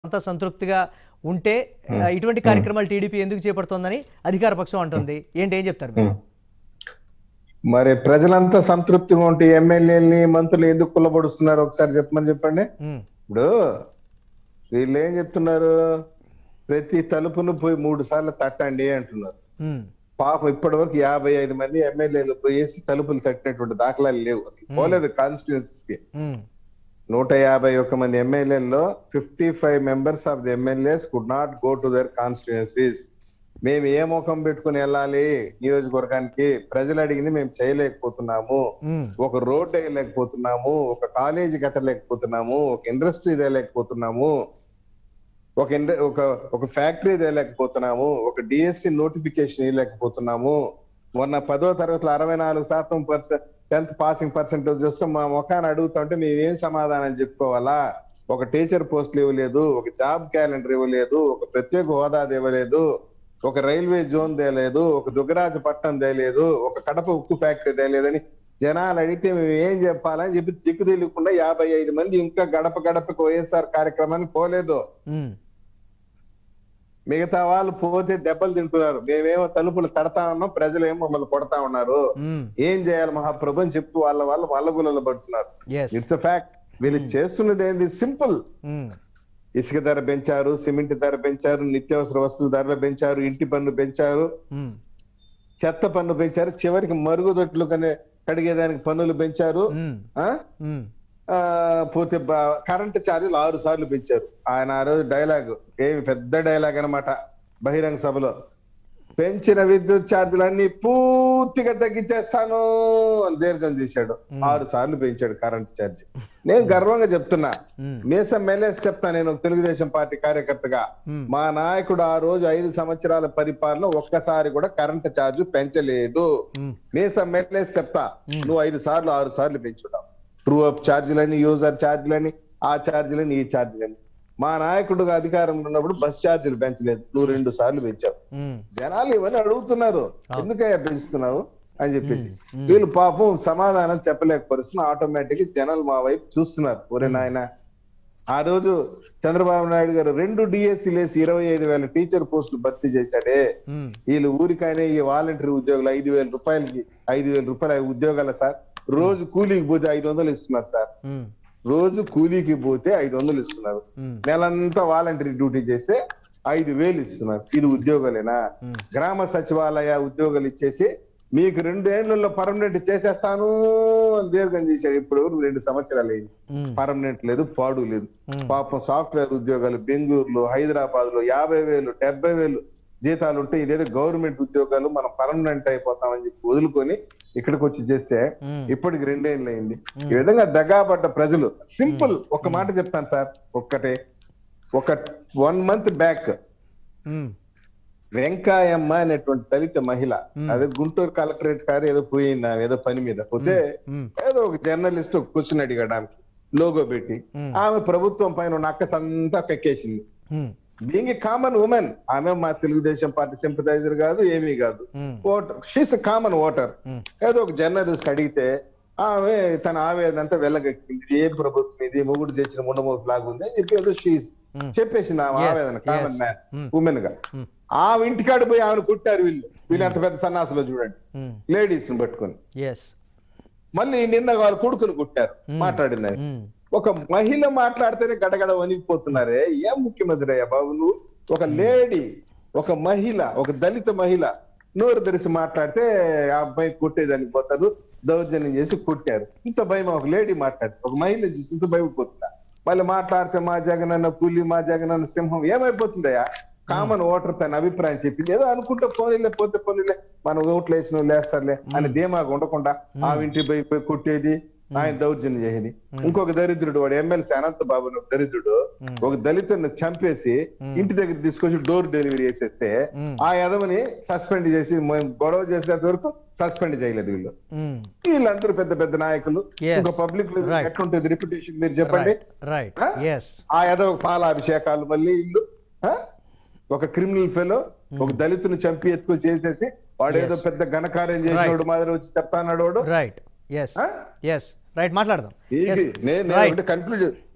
అంతా సంతృప్తిగా ఉంటే ఆ, ఇటువంటి కార్యక్రమాలు టీడీపీ ఎందుకు చేపడుతోందని అధికార పక్షం అంటుంది ఏంటి ఏం చెప్తారు మీరు? మరి ప్రజలంతా సంతృప్తిగా ఉంటే ఎమ్మెల్యేలని మంత్రులు ఎందుకు కుల్లబడుస్తున్నారు ఒకసారి చెప్పమని చెప్పండి ఉమ్, ఇప్పుడు వీళ్ళు ఏం చెప్తున్నారు ప్రతి తలుపును పోయి మూడు సార్లు తట్టండి అంటున్నారు ఉమ్, పాపం ఇప్పటి వరకు యాభై ఐదు మంది ఎమ్మెల్యేలు పోయేసి తలుపులు తట్టినటువంటి దాఖలాలు లేవు అసలు పోలేదు కాన్స్టిట్యూన్సీస్ కి ఉమ్, నూట యాభై ఒక్క మంది ఎమ్మెల్యేల్లో fifty five members of the MLAs could not go to their constituencies మేము ఏ ముఖం పెట్టుకుని వెళ్ళాలి నియోజకవర్గానికి ప్రజలు అడిగింది మేము చేయలేకపోతున్నాము ఉమ్, ఒక రోడ్ వేయలేకపోతున్నాము ఒక కాలేజీ కట్టలేకపోతున్నాము ఒక ఇండస్ట్రీ తేలేకపోతున్నాము ఒక ఇండ ఒక ఒక ఫ్యాక్టరీ తేలేకపోతున్నాము ఒక డిఎస్సి నోటిఫికేషన్ ఇవ్వలేకపోతున్నాము మొన్న పదో తరగతిలో అరవై నాలుగు శాతం పర్సెంట్ టెన్త్ పాసింగ్ పర్సెంటేజ్ చూస్తే మా ముఖాన్ని అడుగుతుంటే మేమేం సమాధానం చెప్పుకోవాలా ఒక టీచర్ పోస్టులు ఇవ్వలేదు ఒక జాబ్ క్యాలెండర్ ఇవ్వలేదు ఒక ప్రత్యేక హోదా ఇవ్వలేదు ఒక రైల్వే జోన్ తేలేదు ఒక దుగ్గరాజపట్నం తేలేదు ఒక కడప ఉక్కు ఫ్యాక్టరీ తేలేదని జనాలు అడిగితే మేము ఏం చెప్పాలని చెప్పి దిక్కు తెలియకుండా యాభై ఐదు మంది ఇంకా గడప గడపకు వైఎస్ఆర్ కార్యక్రమానికి పోలేదు ఉమ్, మిగతా వాళ్ళు పోతే దెబ్బలు తింటున్నారు మేమేమో తలుపులు తడతా ఉన్నాం ప్రజలు ఏమో మమ్మల్ని కొడతా ఉన్నారు ఉమ్, ఏం చేయాలి మహాప్రభు అని చెప్తూ వాళ్ళ వాళ్ళు మల్లగులలో పడుతున్నారు yes, ఇట్స్ ఫ్యాక్ట్ వీళ్ళు చేస్తున్నది ఏంది సింపుల్ ఉమ్, ఇసుక ధర పెంచారు సిమెంట్ ధర పెంచారు నిత్యావసర వస్తువుల ధరలు పెంచారు ఇంటి పన్ను పెంచారు ఉమ్, చెత్త పన్ను పెంచారు చివరికి మరుగుదొడ్లు కనే కడిగేదానికి పన్నులు పెంచారు ఉమ్, ఆ ఉమ్, ఆ, పోతే బ- కరెంట్ ఛార్జీలు ఆరు సార్లు పెంచారు ఆయన ఆ రోజు డైలాగ్ ఏమి పెద్ద డైలాగ్ అన్నమాట బహిరంగ సభలో పెంచిన విద్యుత్ ఛార్జీలన్నీ పూర్తిగా తగ్గించేస్తాను అని దీర్ఘం తీశాడు ఆరు సార్లు పెంచాడు కరెంట్ ఛార్జీ నేను గర్వంగా చెప్తున్నా ఉమ్, మీసం మెలేసి చెప్తా నేను ఒక తెలుగుదేశం పార్టీ కార్యకర్తగా ఉమ్, మా నాయకుడు ఆ రోజు ఐదు సంవత్సరాల పరిపాలన ఒక్కసారి కూడా కరెంట్ ఛార్జ్ పెంచలేదు ఉమ్, మీసం మెట్లేసి చెప్తా నువ్వు ఐదు సార్లు ఆరు సార్లు పెంచున్నావు ట్రూ అప్ ఛార్జీలని యూజర్ ఛార్జీలని ఆ ఛార్జీలని ఈ ఛార్జీలని మా నాయకుడు అధికారంలో ఉన్నప్పుడు బస్ ఛార్జీలు పెంచలేదు నువ్వు రెండు సార్లు పెంచావు ఉమ్, జనాలు ఇవన్నీ అడుగుతున్నారు ఎందుకయ్యా పెంచుతున్నావు అని చెప్పేసి వీళ్ళు పాపం సమాధానం చెప్పలేకపోతున్నా ఆటోమేటిక్ జనాలు మా వైపు చూస్తున్నారు ఒరే నాయన ఆ రోజు చంద్రబాబు నాయుడు గారు రెండు డిఎస్సీ లేసి ఇరవై ఐదు వేల టీచర్ పోస్టులు భర్తీ చేశాడే ఉమ్, వీళ్ళు ఊరికైనా ఈ వాలంటరీ ఉద్యోగులు ఐదు వేల రూపాయలకి ఐదు వేల రూపాయల ఉద్యోగాల సార్ రోజు కూలీకి పోతే ఐదు వందలు ఇస్తున్నారు సార్ ఉమ్, రోజు కూలీకి పోతే ఐదు వందలు ఇస్తున్నారు ఉమ్, నెలంతా వాలంటరీ డ్యూటీ చేస్తే ఐదు వేలు ఇస్తున్నారు ఇది ఉద్యోగాలేనా ఉమ్. గ్రామ సచివాలయ ఉద్యోగాలు ఇచ్చేసి మీకు రెండు ఏళ్లలో పర్మనెంట్ చేసేస్తాను అని దీర్ఘం చేశాడు ఇప్పుడు రెండు సంవత్సరాలు అయింది ఉమ్, పర్మనెంట్ లేదు పాడు లేదు ఉమ్. పాపం సాఫ్ట్వేర్ ఉద్యోగాలు బెంగళూరులో హైదరాబాద్ లో యాభై వేలు డెబ్బై వేలు జీతాలు ఉంటే ఇదేదో గవర్నమెంట్ ఉద్యోగాలు మనం పర్మనెంట్ అయిపోతామని చెప్పి వదులుకొని ఇక్కడికి వచ్చి చేస్తే ఉమ్, ఇప్పటికి రెండేళ్ళు అయింది ఈ విధంగా దగాపడ్డ ప్రజలు సింపుల్ ఒక మాట చెప్తాను సార్ ఒక్కటే ఒక one month back um, Venkayamma అనేటువంటి దళిత మహిళ అదే గుంటూరు కలెక్టరేట్ కారు ఏదో పోయింది ఆమె ఏదో పని మీద పోతే ఉమ్, ఏదో ఒక జర్నలిస్ట్ ఒక క్వశ్చన్ అడిగాడు ఆమెకి లోగో పెట్టి Hmm. ఆమె ప్రభుత్వం పైన ఉన్న అక్కసంతా కక్కేసింది ఉమ్, బీయింగ్ కామన్ ఉమెన్ ఆమె మా తెలుగుదేశం పార్టీ సింపథైజర్ కాదు ఏమీ కాదు um, voter she's common voter um, ఏదో ఒక జర్నలిస్ట్ అడిగితే ఆమె తన ఆవేదన అంతా వెళ్ళగక్కింది ఇది ఏం ప్రభుత్వం ఇది మొగుడు చేసిన ముండమోపు లాగా ఉంది అని చెప్పి ఏదో షీస్ Hmm. చెప్పేసింది ఆమె Yes, ఆవేదన common yes. Man Hmm. Women గా Hmm. ఆమె ఇంటికాడ పోయి ఆమెను కుట్టారు వీళ్ళు వీళ్ళు ఎంత పెద్ద సన్నాసులో చూడండి ఉమ్, లేడీస్ ని పట్టుకొని ఎస్ మళ్ళీ నిన్న వాళ్ళు కొడుకుని కుట్టారు మాట్లాడింది ఆయన. ఉమ్, ఒక మహిళ మాట్లాడితేనే గడగడ వణికిపోతున్నారే ఏం ముఖ్యమంత్రి అయ్యా బాబు నువ్వు ఒక లేడీ ఒక మహిళ ఒక దళిత మహిళ నోరు తెరిచి మాట్లాడితే ఆ అబ్బాయి కొట్టేదానికి పోతారు దౌర్జన్యం చేసి కొట్టారు ఇంత భయం ఒక లేడీ మాట్లాడి ఒక మహిళ చూసి ఇంత భయపోతుందా మళ్ళీ మాట్లాడితే మా జగనన్న పులి మా జగనన్న సింహం ఏమైపోతుందయ్యా కామన్ ఓటర్ తన అభిప్రాయం చెప్పింది ఏదో అనుకుంటే పోనీలే పోతే పోనీలే మనం ఓట్లు వేసిన వాళ్ళు వేస్తారులే అని ధీమాగా ఉండకుండా ఆ ఇంటి పోయి పోయి కొట్టేది ఆయన దౌర్జన్యం చేసేది ఇంకొక దరిద్రుడు వాడు ఎమ్మెల్సీ అనంత బాబు అని ఒక దరిద్రుడు ఒక దళితుని చంపేసి ఇంటి దగ్గర తీసుకొచ్చి డోర్ డెలివరీ చేసేస్తే ఉమ్, ఆ యదవని సస్పెండ్ చేసి మేము గొడవ చేసేంత వరకు సస్పెండ్ చేయలేదు వీళ్ళు ఉమ్, వీళ్ళందరూ పెద్ద పెద్ద నాయకులు Yes. ఇంకా పబ్లిక్ Right. ఎట్లుంటుంది రిప్యుటేషన్ మీరు చెప్పండి రైట్ Huh? ఎస్ ఆ ఏదో ఒక పాలాభిషేకాలు మళ్ళీ ఇల్లు ఆ? ఒక క్రిమినల్ ఫెలో ఒక దళితుని చంపి ఎత్తుకొని చేసేసి వాడు ఏదో Yes. పెద్ద ఘనకార్యం చేసినోడు మాదిరి వచ్చి చెప్తాన్నాడు వాడు రైట్ ఎస్ ఆ? ఎస్ రైట్ మాట్లాడదాం ఇది ఎస్ నేను రైట్ కన్క్లూడ్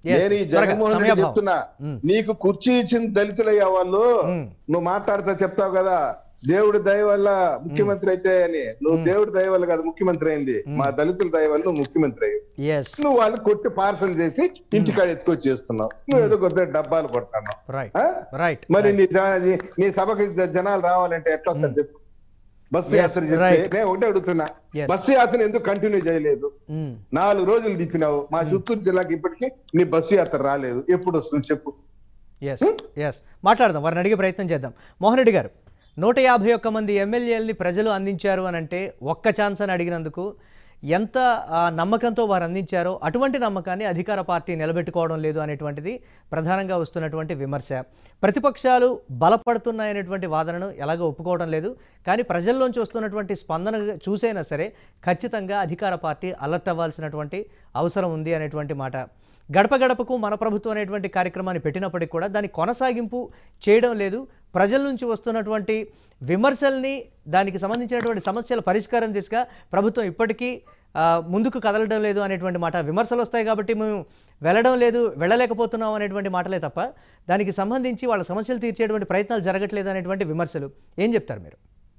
Yes, నేను ఈ yes. త్వరగా, జగన్మోహన్ రెడ్డి సమయాభావం. చెప్తున్నా మ్మ్. నీకు కుర్చీ ఇచ్చిన దళితులయ్యా వాళ్ళు మ్మ్. నువ్వు మాట్లాడితే చెప్తావు కదా దేవుడి దయ వల్ల ముఖ్యమంత్రి అయితే అని నువ్వు దేవుడి దయ వల్ల కాదు ముఖ్యమంత్రి అయింది మా దళితుల దయ వల్ల నువ్వు ముఖ్యమంత్రి అయ్యి ఎస్ నువ్వు వాళ్ళు కొట్టి పార్సల్ చేసి ఇంటికాడ ఎత్తుకొచ్చి చేస్తున్నావు నువ్వు ఏదో కొద్దిగా డబ్బాలు కొడుతున్నావు రైట్ ఆ? రైట్ మరి నీ జ- నీ- నీ సభకి జ- జనాలు రావాలంటే ఎట్లా వస్తారు చెప్పు బస్సు Yes, యాత్ర చేస్తే right. నేను ఒకటే అడుగుతున్నా Yes. బస్సు యాత్ర ఎందుకు కంటిన్యూ చేయలేదు నాలుగు రోజులు తిప్పినావు మా చిత్తూరు జిల్లాకి ఇప్పటికీ నీ బస్సు యాత్ర రాలేదు ఎప్పుడు వస్తుంది చెప్పు ఎస్ ఎస్ మాట్లాడదాం వారిని అడిగే ప్రయత్నం చేద్దాం మోహన్ రెడ్డి గారు నూట యాభై ఒక్క మంది ఎమ్మెల్యేలని ప్రజలు అందించారు అని అంటే ఒక్క ఛాన్స్ అని అడిగినందుకు ఎంత ఆ, నమ్మకంతో వారు అందించారో అటువంటి నమ్మకాన్ని అధికార పార్టీ నిలబెట్టుకోవడం లేదు అనేటువంటిది ప్రధానంగా వస్తున్నటువంటి విమర్శ ప్రతిపక్షాలు బలపడుతున్నాయనేటువంటి వాదనను ఎలాగో ఒప్పుకోవడం లేదు కానీ ప్రజల్లోంచి వస్తున్నటువంటి స్పందన చూసైనా సరే ఖచ్చితంగా అధికార పార్టీ అలర్ట్ అవ్వాల్సినటువంటి అవసరం ఉంది అనేటువంటి మాట గడప గడపకు మన ప్రభుత్వం అనేటువంటి కార్యక్రమాన్ని పెట్టినప్పటికీ కూడా దాని కొనసాగింపు చేయడం లేదు ప్రజల నుంచి వస్తున్నటువంటి విమర్శల్ని దానికి సంబంధించినటువంటి సమస్యల పరిష్కారం దిశగా ప్రభుత్వం ఇప్పటికీ ఆ, ముందుకు కదలడం లేదు అనేటువంటి మాట విమర్శలు వస్తాయి కాబట్టి మేము వెళ్ళడం లేదు వెళ్ళలేకపోతున్నాం అనేటువంటి మాటలే తప్ప దానికి సంబంధించి వాళ్ళ సమస్యలు తీర్చేటువంటి ప్రయత్నాలు జరగట్లేదు అనేటువంటి విమర్శలు ఏం చెప్తారు మీరు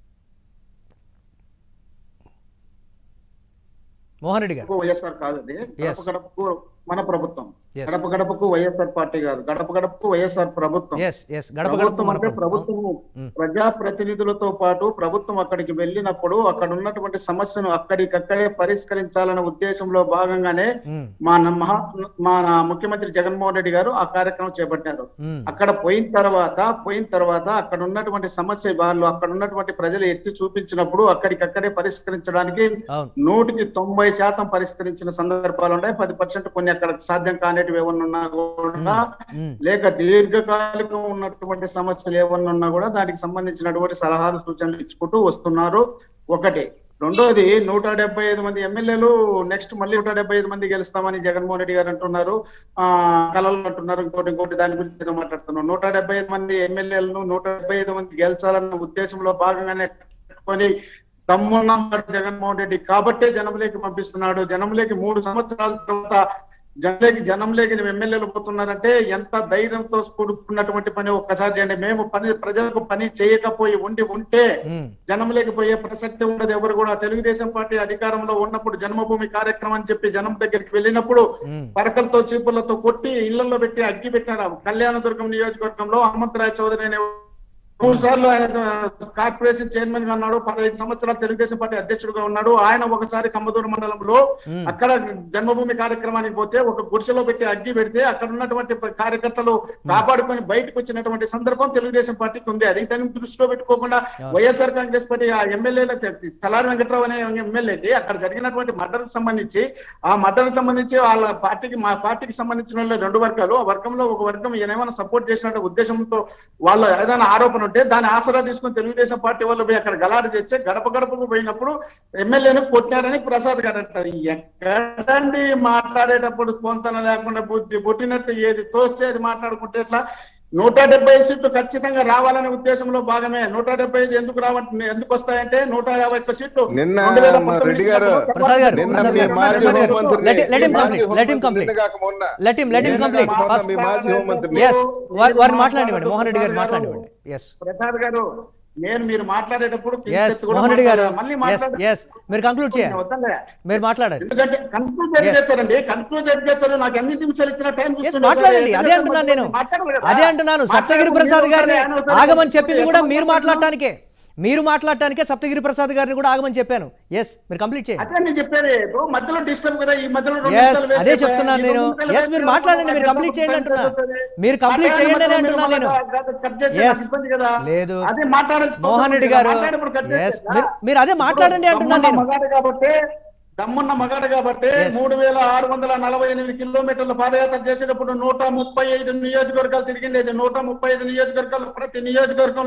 మోహన్ రెడ్డి గారు గడపకు వైఎస్ఆర్ కాదు అది గడప గడపకు మన ప్రభుత్వం Yes. గడప గడపకు వైఎస్ఆర్ పార్టీ కాదు గడప గడపకు వైఎస్ఆర్ ప్రభుత్వం ఎస్ ఎస్ గడప గడప ప్రభుత్వం మన అంటే ప్రభుత్వం. ప్రభుత్వం ప్రజా ప్రతినిధులతో పాటు ప్రభుత్వం అక్కడికి వెళ్ళినప్పుడు అక్కడ ఉన్నటువంటి సమస్యను అక్కడికక్కడే పరిష్కరించాలనే ఉద్దేశంలో భాగంగానే మ్మ్. మా న- మహా మా ముఖ్యమంత్రి జగన్మోహన్ రెడ్డి గారు ఆ కార్యక్రమం చేపట్టారు మ్మ్. అక్కడ పోయిన తర్వాత పోయిన తర్వాత అక్కడ ఉన్నటువంటి సమస్య వాళ్ళు అక్కడ ఉన్నటువంటి ప్రజలు ఎత్తి చూపించినప్పుడు అక్కడికక్కడే పరిష్కరించడానికి అవును నూటికి తొంభై శాతం పరిష్కరించిన సందర్భాలు ఉన్నాయి పది పర్సెంట్ కొన్ని అక్కడ సాధ్యం కానిటివి ఏమన్నా ఉన్నా కూడా మ్మ్. లేక దీర్ఘకాలికం ఉన్నటువంటి సమస్యలు ఏమన్నా ఉన్నా కూడా దానికి సంబంధించినటువంటి సలహాలు సూచనలు ఇచ్చుకుంటూ వస్తున్నారు ఒకటి రెండోది నూట డెబ్బై ఐదు మంది ఎమ్మెల్యేలు నెక్స్ట్ మళ్ళీ నూట డెబ్బై ఐదు మంది గెలుస్తామని జగన్మోహన్ రెడ్డి గారు అంటున్నారు ఆ కలలు అంటున్నారు ఇంకోటి ఇంకోటి దాని గురించి ఏదో మాట్లాడుతున్నారు నూట డెబ్బై ఐదు మంది ఎమ్మెల్యేలను నూట డెబ్బై ఐదు మంది గెలిచాలన్న ఉద్దేశంలో భాగంగానే పెట్టుకొని తమ్మున్న జగన్మోహన్ రెడ్డి కాబట్టే జనంలోకి పంపిస్తున్నాడు జనంలోకి మూడు సంవత్సరాల తర్వాత జనంలోకి జనంలోకి ఎమ్మెల్యేలు పోతున్నారంటే ఎంత ధైర్యంతో కూడుకున్నటువంటి పని ఒక్కసారి చేయండి మేము పని ప్రజలకు పని చేయకపోయి ఉండి ఉంటే మ్మ్. జనంలోకి పోయే ప్రసక్తి ఉండదు ఎవరు కూడా తెలుగుదేశం పార్టీ అధికారంలో ఉన్నప్పుడు జన్మభూమి కార్యక్రమం అని చెప్పి జనం దగ్గరికి వెళ్ళినప్పుడు మ్మ్. పరకలతో చీపులతో కొట్టి ఇళ్లలో పెట్టి అగ్గి పెట్టినారు కళ్యాణదుర్గం నియోజకవర్గంలో హనుమంతరాయ్ చౌదరి అనే మూడు సార్లు ఆయన కార్పొరేషన్ చైర్మన్ గా ఉన్నాడు పదహైదు సంవత్సరాలు తెలుగుదేశం పార్టీ అధ్యక్షుడుగా ఉన్నాడు ఆయన ఒకసారి కమ్మదూరు మండలంలో మ్మ్. అక్కడ జన్మభూమి కార్యక్రమానికి పోతే ఒక గుడిసెలో పెట్టి అగ్గి పెడితే అక్కడ ఉన్నటువంటి కార్యకర్తలు కాపాడుకొని బయటకు వచ్చినటువంటి సందర్భం తెలుగుదేశం పార్టీకి ఉంది అది దాన్ని దృష్టిలో పెట్టుకోకుండా వైఎస్ఆర్ కాంగ్రెస్ పార్టీ ఆ ఎమ్మెల్యేల తలారి వెంకట్రావు అనే ఎమ్మెల్యేకి అక్కడ జరిగినటువంటి మర్డర్ సంబంధించి ఆ మర్డర్ సంబంధించి వాళ్ళ పార్టీకి మా పార్టీకి సంబంధించిన వాళ్ళు రెండు వర్గాలు ఆ వర్గంలో ఒక వర్గం ఈయన ఏమైనా సపోర్ట్ చేసినట్టు ఉద్దేశంతో వాళ్ళ ఏదైనా ఆరోపణ ఉంటే దాన్ని ఆసరా తీసుకుని తెలుగుదేశం పార్టీ వాళ్ళు పోయి అక్కడ గలాట చేస్తే గడప గడపకు పోయినప్పుడు ఎమ్మెల్యేను కొట్టారని ప్రసాద్ గారు అంటారు ఎక్కడండి మాట్లాడేటప్పుడు పొంతన లేకుండా బుద్ధి పుట్టినట్టు ఏది తోస్తే అది మాట్లాడుకుంటే ఎట్లా నూట డెబ్బై సీట్లు ఖచ్చితంగా రావాలనే ఉద్దేశంలో భాగమే నూట డెబ్బై ఐదు ఎందుకు రావంటే ఎందుకు వస్తాయంటే నూట యాభై ఒక్క సీట్లు నిన్న రెండు వేల మా పంతొమ్మిది రెడ్డి గారు, ప్రసాద్ గారు, నిన్న ప్రసాద్ మీ గారు, మాజీ ప్రసాద్ గారు, హోంమంత్రిని- let him- let him మీ complete, మాజీ let him హోంమంత్రి complete. నిన్న కాక మొన్న. Let him- let him నిన్న complete. కాక మొన్న First- మీ మాజీ హోంమంత్రిని ఎస్ వారిని మాట్లాడివ్వండి మోహన్ రెడ్డి గారు మాట్లాడివ్వండి ఎస్ ప్రసాద్ గారు నేను మీరు మాట్లాడేటప్పుడు ఎస్ కించెత్తు కూడా మోహన్ రెడ్డి గారు మాట్లాడాలి. మళ్ళీ ఎస్ మాట్లాడాలి. ఎస్ మీరు కంక్లూడ్ చేయాలి వద్దండి. మీరు మాట్లాడాలి ఎందుకంటే కన్క్లూజ్ Yes. చేస్తారండి కన్క్లూజ్ చేస్తారు నాకు ఎన్ని నిమిషాలు ఇచ్చిన టైం ఎస్ మాట్లాడండి అదే అంటున్నాను నేను అదే అంటున్నాను సప్తగిరి ప్రసాద్ గారిని ఆగమని చెప్పింది కూడా మీరు మాట్లాడటానికే మీరు మాట్లాడటానికే సప్తగిరి ప్రసాద్ గారిని కూడా ఆగమని చెప్పాను ఎస్ మీరు కంప్లీట్ చేయండి అదే నేను చెప్పారు ఇప్పుడు మధ్యలో డిస్టర్బ్ కదా ఈ మధ్యలో రెండు ఎస్ నిమిషాలు అదే వేస్ట్ చెప్తున్నాను అయిపోయాయి. నేను ఈ రెండు నిమిషాలు ఎస్ మీరు వేస్ట్ మాట్లాడండి మీరు అయిపోయాయి. కంప్లీట్ చేయండి అంటున్నా మాట్లాడండి. మీరు కంప్లీట్ మాట్లాడండి, చేయండి అని మీరు అంటున్నా నేను మాట్లాడండి, కట్ చేస్తే Yes. నాకు ఇబ్బంది కదా. లేదు. అదే మాట్లాడాల్సిన మోహన్ రెడ్డి అవసరం గారు లేదు. మాట్లాడినప్పుడు కట్ ఎస్ చేస్తే మీరు మీరు అదే మాట్లాడండి అంటున్నాను దమ్మున్న నేను మగాడు కాబట్టి దమ్మున్న మగాడు కాబట్టి Yes. మూడు వేల ఆరు వందల నలభై ఎనిమిది కిలోమీటర్ల పాదయాత్ర చేసేటప్పుడు నూట ముప్పై ఐదు నియోజకవర్గాలు తిరిగిండేది నూట ముప్పై ఐదు నియోజకవర్గాలు ప్రతి నియోజకవర్గంలో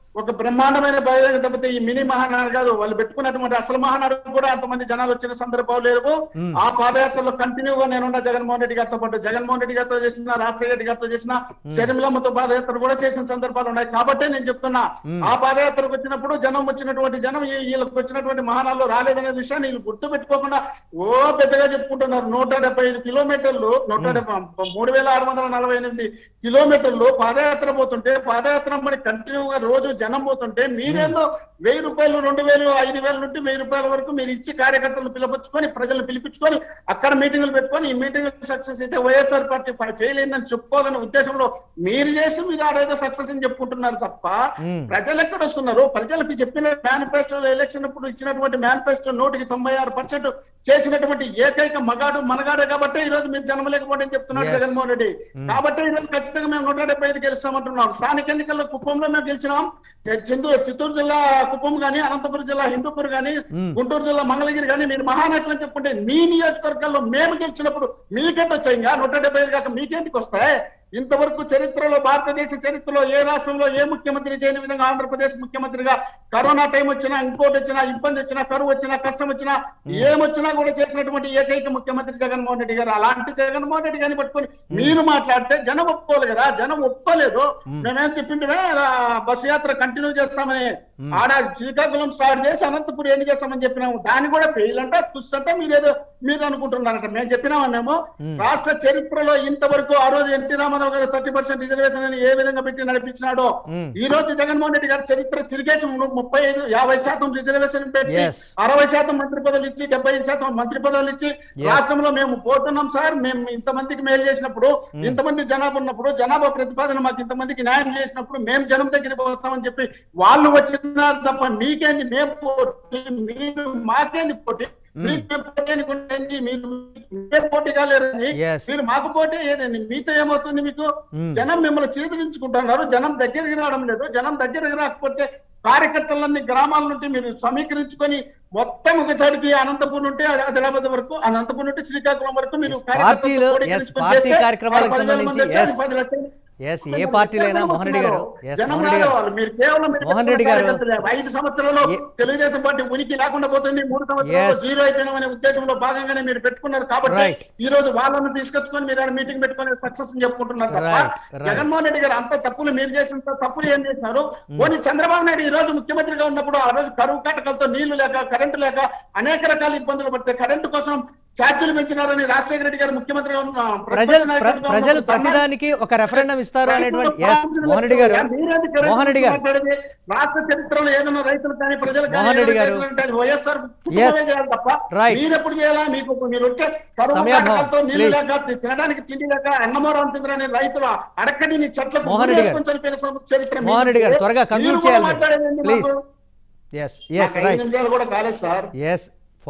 ఒక బ్రహ్మాండమైన బహిరంగ సభ ఈ మినీ మహానాడు కాదు వాళ్ళు పెట్టుకున్నటువంటి అసలు మహానాడు కూడా అంతమంది జనాలు వచ్చిన సందర్భాలు లేవు Hmm. ఆ పాదయాత్రలో కంటిన్యూగా నేనున్న జగన్మోహన్ రెడ్డి గారితో పాటు జగన్మోహన్ రెడ్డి గారితో చేసిన రాజశేఖర రెడ్డి గారితో చేసిన శరీరంలో పాదయాత్ర కూడా చేసిన సందర్భాలు ఉన్నాయి కాబట్టి నేను చెప్తున్నా ఆ పాదయాత్రకు వచ్చినప్పుడు జనం వచ్చినటువంటి జనం ఈ- వీళ్ళకి వచ్చినటువంటి మహానాల్లో రాలేదనే విషయాన్ని వీళ్ళు గుర్తు పెట్టుకోకుండా ఓ పెద్దగా చెప్పుకుంటున్నారు నూట డెబ్బై ఐదు కిలోమీటర్లు నూట డెబ్బై మూడు వేల ఆరు వందల నలభై ఎనిమిది కిలోమీటర్లు పాదయాత్ర పోతుంటే పాదయాత్ర మరి కంటిన్యూగా రోజు జనం పోతుంటే మీరేదో వెయ్యి రూపాయలు రెండు వేలు ఐదు వేల నుండి వెయ్యి రూపాయల వరకు మీరు ఇచ్చి కార్యకర్తలను పిలిపించుకొని ప్రజలను పిలిపించుకొని అక్కడ మీటింగులు పెట్టుకొని ఈ మీటింగ్ సక్సెస్ అయితే వైఎస్ఆర్ పార్టీ ఫెయిల్ అయిందని చెప్పుకోవాలనే ఉద్దేశంలో మీరు చేసి మీరు ఆడేదో సక్సెస్ అని చెప్పుకుంటున్నారు తప్ప మ్మ్. ప్రజలు ఎక్కడ వస్తున్నారు ప్రజలకు చెప్పిన మేనిఫెస్టో ఎలక్షన్ అప్పుడు ఇచ్చినటువంటి మేనిఫెస్టో నూటికి తొంభై ఆరు పర్సెంట్ చేసినటువంటి ఏకైక మగాడు మనగాడే కాబట్టి ఈ రోజు మీరు జన్మలేకపోవడం చెప్తున్నాడు Yes. జగన్మోహన్ రెడ్డి కాబట్టి ఈ రోజు ఖచ్చితంగా మేము నూట డెబ్బై ఐదు గెలుస్తామంటున్నాం స్థానిక ఎన్నికల్లో కుప్పంలో మేము గెలిచినాం చింతూరు చిత్తూరు జిల్లా కుప్పం గానీ అనంతపురం జిల్లా హిందూపూర్ గానీ మ్మ్. గుంటూరు జిల్లా మంగళగిరి గానీ మీరు మహానాయకులు అని చెప్పుకుంటే మీ నియోజకవర్గాల్లో మేము గెలిచినప్పుడు మీకేంటి వచ్చాయి ఇంకా నూట డెబ్బై ఐదు కాక మీకేంటికి వస్తాయి ఇంతవరకు చరిత్రలో భారతదేశ చరిత్రలో ఏ రాష్ట్రంలో ఏ ముఖ్యమంత్రి చేయని విధంగా ఆంధ్రప్రదేశ్ ముఖ్యమంత్రిగా కరోనా టైం వచ్చినా ఇంకోటి వచ్చినా ఇబ్బంది వచ్చినా కరువు వచ్చినా కష్టం వచ్చినా ఏమొచ్చినా కూడా చేసినటువంటి ఏకైక ముఖ్యమంత్రి జగన్మోహన్ రెడ్డి గారు అలాంటి జగన్మోహన్ రెడ్డి గారిని పట్టుకొని మీరు మాట్లాడితే జనం ఒప్పుకోవాలి కదా జనం ఒప్పుకోలేదు మేమేం చెప్పిండే బస్సు యాత్ర కంటిన్యూ చేస్తామని ఆడ శ్రీకాకుళం స్టార్ట్ చేసి అనంతపురం ఎన్ని చేస్తామని చెప్పినాము దాన్ని కూడా ఫెయిల్ అంట తుస్ అంట మీరేదో మీరు అనుకుంటున్నారంట మేము చెప్పినామా మేము రాష్ట్ర చరిత్రలో ఇంతవరకు ఆ రోజు ఎన్టీ రామారావు గారు థర్టీ పర్సెంట్ రిజర్వేషన్ అని ఏ విధంగా పెట్టి నడిపించినాడో మ్మ్. ఈ రోజు జగన్మోహన్ రెడ్డి గారి చరిత్ర తిరిగేసి ము- ముప్పై ఐదు యాభై శాతం రిజర్వేషన్ పెట్టి Yes. అరవై శాతం మంత్రి పదవులు ఇచ్చి డెబ్బై ఐదు శాతం మంత్రి పదవులు ఇచ్చి Yes. రాష్ట్రంలో మేము పోతున్నాం సార్ మేము ఇంతమందికి మేలు చేసినప్పుడు ఇంతమంది జనాభా ఉన్నప్పుడు జనాభా ప్రతిపాదన మాకు ఇంతమందికి న్యాయం చేసినప్పుడు మేము జనం దగ్గరికి పోతామని చెప్పి వాళ్ళు వచ్చినారు తప్ప మీకేంది మేము పోటీ మీరు మాకేంది పోటీ మీకు మేము పోటీ అనుకుంటే మీరు మీరే పోటీ కాలేరని Yes. మీరు మాకు పోటీ ఏదండి మీతో ఏమవుతుంది మీకు Hmm. జనం మిమ్మల్ని చీదరించుకుంటున్నారు జనం దగ్గరికి రావడం లేదు జనం దగ్గరికి రాకపోతే కార్యకర్తలన్నీ గ్రామాల నుండి మీరు సమీకరించుకొని మొత్తం ఒక చడికి అనంతపురం నుండి ఆదిలాబాద్ వరకు అనంతపురం నుండి శ్రీకాకుళం వరకు మీరు Yes, కార్యకర్తలకు పార్టీలు, క్రోడీకరించుకొని yes, పార్టీ చేస్తే కార్యక్రమాలకు పది వేల మంది సంబంధించి, వచ్చారు, yes. పది లక్షలు ఎస్ ఏ పార్టీలైనా మోహన్ రెడ్డి గారు ఎస్ జనం మోహన్ రెడ్డి గారు రావాలి. మీరు కేవలం మీరు మోహన్ రెడ్డి గారు. కార్యకర్తలే. ఐదు సంవత్సరాల్లో ఏ- తెలుగుదేశం పార్టీ ఉనికి లేకుండా పోతుంది మూడు సంవత్సరాల్లో Yes. జీరో అయిపోయినామనే ఉద్దేశంలో భాగంగానే మీరు పెట్టుకున్నారు కాబట్టి Right. ఈ రోజు వాళ్ళని తీసుకొచ్చుకొని మీరు ఆడ మీటింగ్ పెట్టుకొని సక్సెస్ చెప్పుకుంటున్నారు తప్ప Right. Right. జగన్మోహన్ రెడ్డి గారు అంత తప్పులు మీరు చేసినంత తప్పులు ఏం చేసినారు పోనీ చంద్రబాబు నాయుడు ఈ రోజు ముఖ్యమంత్రిగా ఉన్నప్పుడు ఆ రోజు కరువు కాటకాలతో నీళ్లు లేక కరెంటు లేక అనేక రకాల ఇబ్బందులు పడితే కరెంటు కోసం ఛార్జీలు పెంచినారని రాజశేఖర రెడ్డి గారు ముఖ్యమంత్రిగా ఉన్న ప్రజలు ప్రతిపక్ష ప్ర- నాయకుడిగా ప్రజలు ఉన్నప్పుడు ప్రతిదానికి ఒక రెఫరెండం ఇస్తారు అనేటువంటి ఎస్ మోహన్ రెడ్డి గారు మోహన్ రెడ్డి గారు మాట్లాడేది రాష్ట్ర చరిత్రలో ఏదైనా రైతులు కానీ ప్రజలు కానీ మోహన్ రెడ్డి ఏదైనా గారు. చేసినంటే అది వైఎస్ఆర్ Yes. కుటుంబమే చేయాలి తప్ప Right. మీరు ఎప్పుడు చేయాలా మీకు మీరు వచ్చే కరువు సమయాభావం. కాటకాలతో నీళ్లు Please. లేక తినడానికి తిండి లేక అన్నమో రామచంద్ర అనే రైతులు అడక్కడిని చెట్లకు మోహన్ రెడ్డి గారు. గురి చేసుకొని చనిపోయిన సం- చరిత్ర మోహన్ రెడ్డి గారు, మీది. త్వరగా conclude మీరు కూడా చేయాలి మీరు. మాట్లాడేది Please. మాకు. ఎస్ ఎస్ నాకు ఐదు రైట్ నిమిషాలు కూడా కాలేదు సార్ ఎస్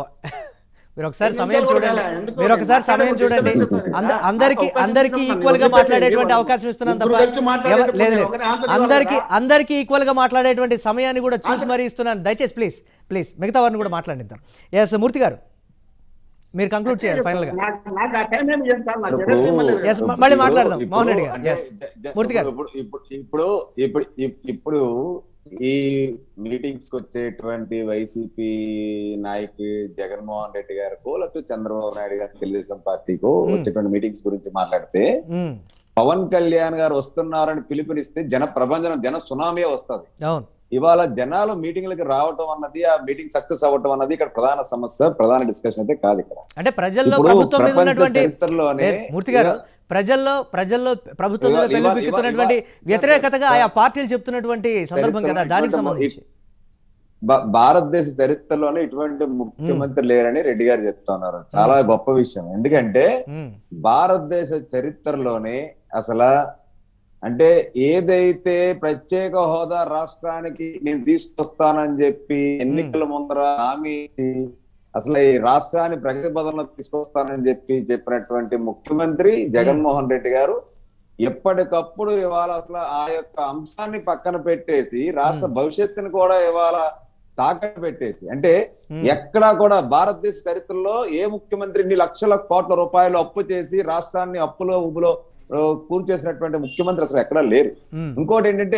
మీరు ఒకసారి ఐదు సమయం నిమిషాలు కూడా చూడండి కాలే. ఎందుకు? మీరు ఒకసారి సమయం మాట్లాడే చూడండి డిస్టర్బెన్స్ అవుతుంది. అంద- నాకు అందరికి అవకాశం అందరికి ఇస్తున్నాను. ఈక్వల్ గా ఎందుకంటే మాట్లాడేటువంటి ఇవ్వండి. అవకాశం ఇస్తున్నాం తప్ప ముగ్గురు కలిసి మాట్లాడేటప్పుడు ఎవ- లేదు లేదు. ఒకరిని answer ఇవ్వాలి అందరికి కదా. అందరికి ఈక్వల్ గా మాట్లాడేటువంటి సమయాన్ని కూడా చూసి మరీ ఇస్తున్నాను దయచేసి ప్లీజ్ ప్లీజ్ మిగతా వారిని కూడా మాట్లాడిద్దాం ఎస్ మూర్తి గారు మీరు కంక్లూడ్ చేయాలి ఫైనల్ గా నాకు- నాకు ఆ టైం ఏమి ఇవ్వండి సార్. నాకు ఇప్పుడు- జనరల్ మళ్ళీ Yes, మ- మళ్ళీ ఇప్పుడు- మాట్లాడదాం. ఇప్పుడు మోహన్ రెడ్డి గారు. అంటే Yes. జ- జ- మూర్తి గారు. ఇప్పుడు ఇప్పుడు ఇప్పుడు ఇప్పుడు ఇప్- ఇప్పుడు ఈ మీటింగ్స్ కి వచ్చేటువంటి వైసీపీ నాయకు జగన్మోహన్ రెడ్డి గారికో లేకపోతే చంద్రబాబు నాయుడు గారి తెలుగుదేశం పార్టీకో Hmm. వచ్చేటువంటి మీటింగ్స్ గురించి మాట్లాడితే ఉమ్, పవన్ కళ్యాణ్ గారు వస్తున్నారని పిలుపునిస్తే జన ప్రభంజనం జన సునామీ వస్తుంది అవును ఇవాళ జనాలు మీటింగ్లకి రావటం అన్నది ఆ మీటింగ్ సక్సెస్ అవ్వటం అన్నది ఇక్కడ ప్రధాన సమస్య ప్రధాన డిస్కషన్ అయితే కాదు ఇక్కడ అంటే ప్రజల్లో ఇప్పుడు ప్రభుత్వం మీద ప్రపంచ ఉన్నటువంటి చరిత్రలోనే లేదు, మూర్తి గారు ప్రజల్లో ప్రజల్లో ప్రభుత్వం మీద ఇవా- ఇవా- పెళ్లిపిక్కుతున్నటువంటి ఇవా- వ్యతిరేకతగా ఇవా- ఆయా పార్టీలు చెప్తున్నటువంటి సందర్భం కదా చరిత్రలో దానికి ఇటువంటి సంబంధించి భా- భారతదేశ చరిత్రలోనే ఇటువంటి ముఖ్యమంత్రి లేరని రెడ్డి గారు చెప్తున్నారు చాలా గొప్ప విషయం ఎందుకంటే ఉమ్, భారతదేశ చరిత్రలోనే అసలు అంటే ఏదైతే ప్రత్యేక హోదా రాష్ట్రానికి నేను తీసుకొస్తానని చెప్పి ఎన్నికల ముందర హామీ ఇచ్చి అసలు ఈ రాష్ట్రాన్ని ప్రగతి పదంలో తీసుకొస్తానని చెప్పి చెప్పినటువంటి ముఖ్యమంత్రి జగన్మోహన్ రెడ్డి గారు ఎప్పటికప్పుడు ఇవాళ అసలు ఆ యొక్క అంశాన్ని పక్కన పెట్టేసి రాష్ట్ర భవిష్యత్తుని కూడా ఇవాళ తాకట్టు పెట్టేసి అంటే ఉమ్, ఎక్కడా కూడా భారతదేశ చరిత్రలో ఏ ముఖ్యమంత్రి ఇన్ని లక్షల కోట్ల రూపాయలు అప్పు చేసి రాష్ట్రాన్ని అప్పులో ఉబులో ఆ, కూర్చేసినటువంటి ముఖ్యమంత్రి అసలు ఎక్కడా లేరు ఉమ్, ఇంకోటి ఏంటంటే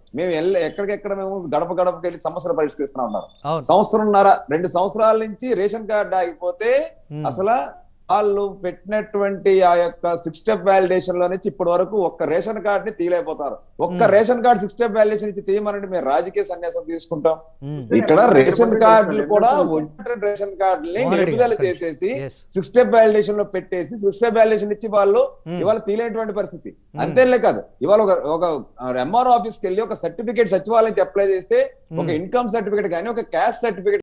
మేము వెళ్ళి ఎక్కడికెక్కడ మేము గడప గడపకి వెళ్ళి సమస్యలు పరిష్కరిస్తున్నా ఉన్నారు అవును సంవత్సరంన్నర రెండు సంవత్సరాల నుంచి రేషన్ కార్డు ఆగిపోతే ఉమ్. అసలు వాళ్ళు పెట్టినటువంటి ఆ యొక్క సిక్స్ స్టెప్ వ్యాలిడేషన్ లో నుంచి ఇప్పటి వరకు ఒక్క రేషన్ కార్డ్ ని తీయలేకపోతారు ఒక్క Hmm. Ration card six step validation ఇచ్చి తీయమనంటే మేము రాజకీయ సన్యాసం తీసుకుంటాం ఉమ్. ఇక్కడ రేషన్ కార్డులు కూడా ఒరిజినల్ రేషన్ కార్డుని మోహన్ రెడ్డి నిలుపుదల గారు, చేసేసి Yes. సిక్స్ స్టెప్ వ్యాలిడేషన్ లో పెట్టేసి సిక్స్ స్టెప్ వ్యాలిడేషన్ ఇచ్చి వాళ్ళు Hmm. ఇవాళ తీయలేటువంటి పరిస్థితి అంతేలే కాదు ఇవాళ ఒక ఒక ఎంఆర్ఓ ఆఫీస్కి వెళ్ళి ఒక సర్టిఫికేట్ సచివాలయం అప్లై చేస్తే ఒక Hmm. ఇన్కమ్ సర్టిఫికేట్ కానీ ఒక క్యాస్ట్ సర్టిఫికేట్